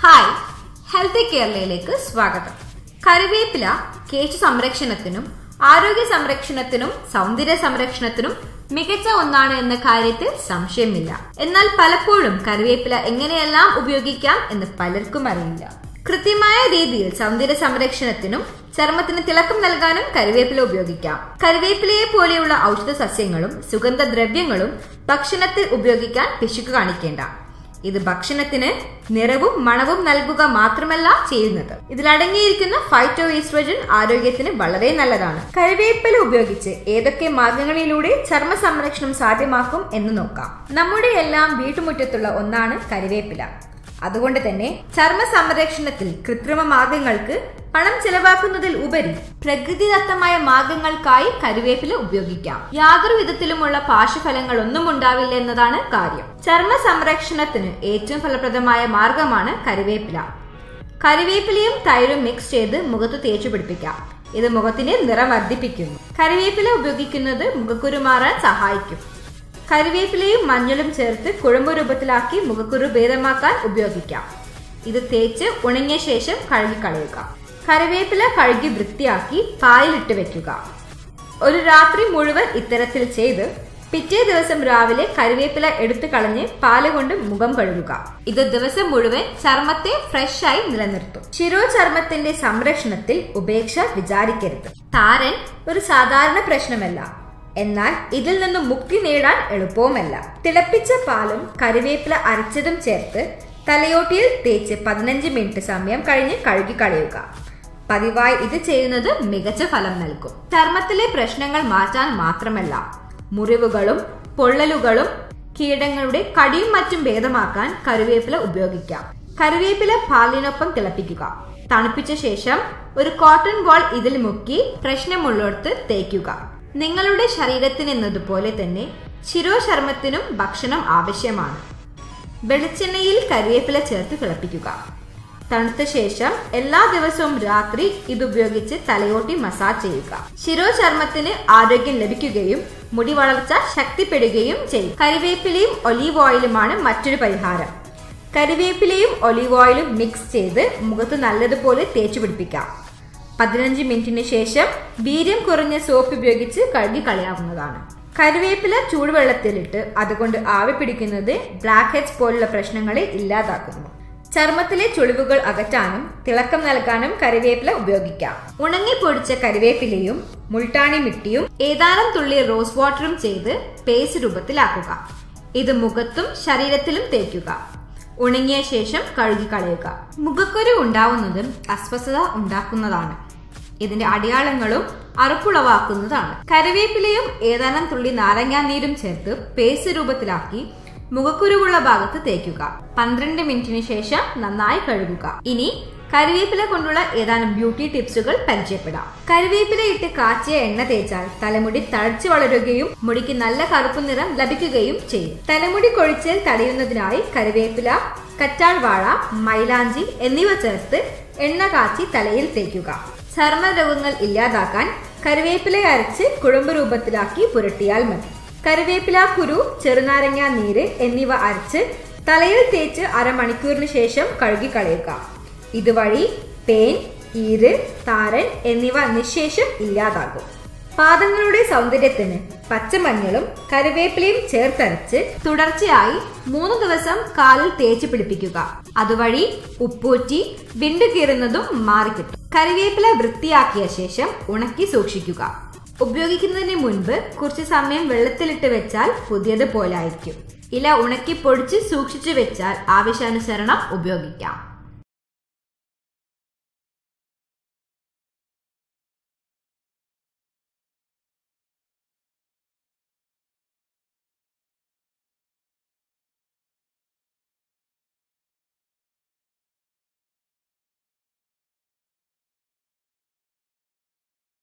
hi healthy കേരളയിലേക്ക് സ്വാഗതം കറിവേപ്പില കേശ സംരക്ഷണത്തിനും ആരോഗ്യ സംരക്ഷണത്തിനും സൗന്ദര്യ സംരക്ഷണത്തിനും മികച്ച ഒന്നാണ് എന്ന കാര്യത്തിൽ സംശയമില്ല എന്നാൽ പലപ്പോഴും കറിവേപ്പില എങ്ങനെയെല്ലാം ഉപയോഗിക്കാം എന്ന് പലർക്കും അറിയില്ല കൃത്യമായ രീതിയിൽ സൗന്ദര്യ സംരക്ഷണത്തിനും ചർമ്മത്തിന് തിളക്കം നൽകാനും കറിവേപ്പില ഉപയോഗിക്കാം കറിവേപ്പിലയെ പോലെയുള്ള ഔഷധ സസ്യങ്ങളും സുഗന്ധദ്രവ്യങ്ങളും ഭക്ഷണത്തിൽ ഉപയോഗിക്കാൻ പിശുക്ക് കാണിക്കേണ്ട ഇത് ഭക്ഷണത്തിന് നിറവും മണവും നൽകുക മാത്രമല്ല ചെയ്യുന്നത് ഇതിൽ അടങ്ങിയിരിക്കുന്ന ഫൈറ്റോ ഈസ്ട്രോജൻ ആരോഗ്യത്തിന് വളരെ നല്ലതാണ് കറിവേപ്പില ഉപയോഗിച്ച് ഏതൊക്കെ മാർഗങ്ങളിലൂടെ ചർമ്മ സംരക്ഷണം സാധ്യമാക്കും എന്ന് നോക്കാം നമ്മുടെ എല്ലാം വീട്ടുമുറ്റത്തുള്ള ഒന്നാണ് കറിവേപ്പില അതുകൊണ്ട് തന്നെ ചർമ്മ സംരക്ഷണത്തിൽ കൃത്രിമ മാർഗങ്ങൾക്ക് പണം ചെലവാക്കുന്നതിൽ ഉപരി പ്രകൃതിദത്തമായ മാർഗങ്ങൾക്കായി കരുവേപ്പില ഉപയോഗിക്കാം യാതൊരു വിധത്തിലുമുള്ള പാർശ്വഫലങ്ങൾ ഒന്നും ഉണ്ടാവില്ല എന്നതാണ് കാര്യം ചർമ്മ സംരക്ഷണത്തിന് ഏറ്റവും ഫലപ്രദമായ മാർഗമാണ് കരുവേപ്പില കറിവേപ്പിലയും തൈരും മിക്സ് ചെയ്ത് മുഖത്ത് തേച്ചു പിടിപ്പിക്കാം ഇത് മുഖത്തിന്റെ നിറം വർദ്ധിപ്പിക്കുന്നു കറിവേപ്പില ഉപയോഗിക്കുന്നത് മുഖക്കുരു മാറാൻ സഹായിക്കും കറിവേപ്പിലയും മഞ്ഞളും ചേർത്ത് കുഴമ്പ് രൂപത്തിലാക്കി മുഖക്കുരു ഭേദമാക്കാൻ ഉപയോഗിക്കാം ഇത് തേച്ച് ഉണങ്ങിയ ശേഷം കഴുകിക്കളയുക കറിവേപ്പില കഴുകി വൃത്തിയാക്കി പാലിലിട്ട് വെക്കുക ഒരു രാത്രി മുഴുവൻ ഇത്തരത്തിൽ ചെയ്ത് പിറ്റേ ദിവസം രാവിലെ കറിവേപ്പില എടുത്തു കളഞ്ഞ് പാല് കൊണ്ട് മുഖം കഴുകുക ഇത് ദിവസം മുഴുവൻ ചർമ്മത്തെ ഫ്രഷ് ആയി നിലനിർത്തും ശിരോ ചർമ്മത്തിന്റെ സംരക്ഷണത്തിൽ ഉപേക്ഷ വിചാരിക്കരുത് താരൻ ഒരു സാധാരണ പ്രശ്നമല്ല എന്നാൽ ഇതിൽ നിന്നും മുക്തി നേടാൻ എളുപ്പവുമല്ല തിളപ്പിച്ച പാലും കറിവേപ്പില അരച്ചതും ചേർത്ത് തലയോട്ടിയിൽ തേച്ച് പതിനഞ്ച് മിനിറ്റ് സമയം കഴിഞ്ഞ് കഴുകി കളയുക പതിവായി ഇത് ചെയ്യുന്നത് മികച്ച ഫലം നൽകും ചർമ്മത്തിലെ പ്രശ്നങ്ങൾ മാറ്റാൻ മാത്രമല്ല മുറിവുകളും പൊള്ളലുകളും കീടങ്ങളുടെ കടിയും മറ്റും ഭേദമാക്കാൻ കറിവേപ്പില ഉപയോഗിക്കാം കറിവേപ്പില പാലിനൊപ്പം തിളപ്പിക്കുക തണുപ്പിച്ച ശേഷം ഒരു കോട്ടൺ ബോൾ ഇതിൽ മുക്കി പ്രശ്നമുള്ളിടത്ത് തേക്കുക നിങ്ങളുടെ ശരീരത്തിന് എന്നതുപോലെ തന്നെ ശിരോചർമ്മത്തിനും ഭക്ഷണം ആവശ്യമാണ് വെളിച്ചെണ്ണയിൽ കരിവേപ്പില ചേർത്ത് തിളപ്പിക്കുക തണുത്ത ശേഷം എല്ലാ ദിവസവും രാത്രി ഇതുപയോഗിച്ച് തലയോട്ടി മസാജ് ചെയ്യുക ശിരോചർമ്മത്തിന് ആരോഗ്യം ലഭിക്കുകയും മുടി വളർച്ച ശക്തിപ്പെടുകയും ചെയ്യും കരിവേപ്പിലയും ഒലീവ് ഓയിലുമാണ് മറ്റൊരു പരിഹാരം കരിവേപ്പിലയും ഒലീവ് ഓയിലും മിക്സ് ചെയ്ത് മുഖത്ത് നല്ലതുപോലെ തേച്ചു പിടിപ്പിക്കാം പതിനഞ്ച് മിനിറ്റിന് ശേഷം വീര്യം കുറഞ്ഞ സോപ്പ് ഉപയോഗിച്ച് കഴുകി കളയാവുന്നതാണ് കരുവേപ്പില ചൂടുവെള്ളത്തിലിട്ട് അതുകൊണ്ട് ആവി പിടിക്കുന്നത് ബ്ലാക്ക് ഹെഡ്സ് പോലുള്ള പ്രശ്നങ്ങളെ ഇല്ലാതാക്കുന്നു ചർമ്മത്തിലെ ചുളിവുകൾ അകറ്റാനും തിളക്കം നൽകാനും കറിവേപ്പില ഉപയോഗിക്കാം ഉണങ്ങി പൊടിച്ച കറിവേപ്പിലയും മുൾട്ടാണി മിട്ടിയും ഏതാനും തുള്ളി റോസ് വാട്ടറും ചെയ്ത് പേസ്റ്റ് രൂപത്തിലാക്കുക ഇത് മുഖത്തും ശരീരത്തിലും തേക്കുക ഉണങ്ങിയ ശേഷം കഴുകി കളയുക മുഖക്കുരു ഉണ്ടാവുന്നതും അസ്വസ്ഥത ഉണ്ടാക്കുന്നതാണ് ഇതിന്റെ അടയാളങ്ങളും അറുപ്പുളവാക്കുന്നതാണ് കറിവേപ്പിലയും ഏതാനും തുള്ളി നാരങ്ങാനീരും ചേർത്ത് പേസ്റ്റ് രൂപത്തിലാക്കി മുഖക്കുരുവുള്ള ഭാഗത്ത് തേക്കുക പന്ത്രണ്ട് മിനിറ്റിന് ശേഷം നന്നായി കഴുകുക ഇനി കറിവേപ്പില കൊണ്ടുള്ള ഏതാനും ബ്യൂട്ടി ടിപ്സുകൾ പരിചയപ്പെടാം കറിവേപ്പില ഇട്ട് കാച്ചിയ എണ്ണ തേച്ചാൽ തലമുടി തഴച്ചു വളരുകയും മുടിക്ക് നല്ല കറുപ്പ് നിറം ലഭിക്കുകയും ചെയ്യും തലമുടി കൊഴിച്ചൽ തടയുന്നതിനായി കറിവേപ്പില കറ്റാൾ വാഴ മൈലാഞ്ചി എന്നിവ ചേർത്ത് എണ്ണ കാച്ചി തലയിൽ തേക്കുക ചർമ്മ രോഗങ്ങൾ ഇല്ലാതാക്കാൻ കറിവേപ്പില അരച്ച് കുഴമ്പ് രൂപത്തിലാക്കി പുരട്ടിയാൽ മതി കറിവേപ്പില കുരു ചെറുനാരങ്ങ നീര് എന്നിവ അരച്ച് തലയിൽ തേച്ച് അരമണിക്കൂറിന് ശേഷം കഴുകി കളയുക ഇതുവഴി പേൻ ഈര് താരൻ എന്നിവ നിശേഷം ഇല്ലാതാകും പാദങ്ങളുടെ സൗന്ദര്യത്തിന് പച്ചമഞ്ഞളും കറിവേപ്പിലയും ചേർത്തരച്ച് തുടർച്ചയായി മൂന്ന് ദിവസം കാലിൽ തേച്ച് പിടിപ്പിക്കുക അതുവഴി ഉപ്പൂറ്റി വിണ്ടുകീറുന്നതും മാറിക്കിട്ടും കറിവേപ്പില വൃത്തിയാക്കിയ ശേഷം ഉണക്കി സൂക്ഷിക്കുക ഉപയോഗിക്കുന്നതിന് മുൻപ് കുറച്ച് സമയം വെള്ളത്തിലിട്ട് വെച്ചാൽ പുതിയത് പോലായിരിക്കും ഇല ഉണക്കി പൊടിച്ച് സൂക്ഷിച്ചു വെച്ചാൽ ആവശ്യാനുസരണം ഉപയോഗിക്കാം